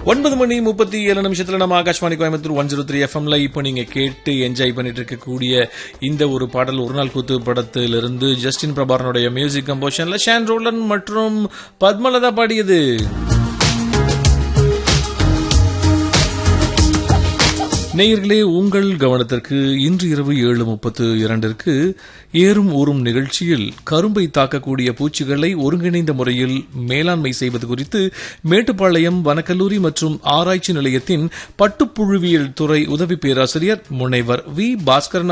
ஒன்பது மணி முப்பத்தி ஏழு நிமிஷத்துல நம்ம Akashvani Coimbatore one zero three எஃப்எம்ல இப்போ நீங்க கேட்டு என்ஜாய் பண்ணிட்டு இருக்கக்கூடிய இந்த ஒரு பாடல் ஒரு நாள் கூத்து படத்திலிருந்து ஜஸ்டின் பிரபாரனுடைய மியூசிக் கம்போஷன்ல ஷான் ரோலன் மற்றும் பத்மலதா பாடியது நேயர்களே உங்கள் கவனத்திற்கு இன்று இரவு ஏழு முப்பத்து இரண்டிற்கு ஏறும் ஊறும் நிகழ்ச்சியில் கரும்பை தாக்கக்கூடிய பூச்சிகளை ஒருங்கிணைந்த முறையில் மேலாண்மை செய்வது குறித்து மேட்டுப்பாளையம் வனக்கல்லூரி மற்றும் ஆராய்ச்சி நிலையத்தின் பட்டுப்புழுவியல் துறை உதவி பேராசிரியர் முனைவர் வி பாஸ்கரன்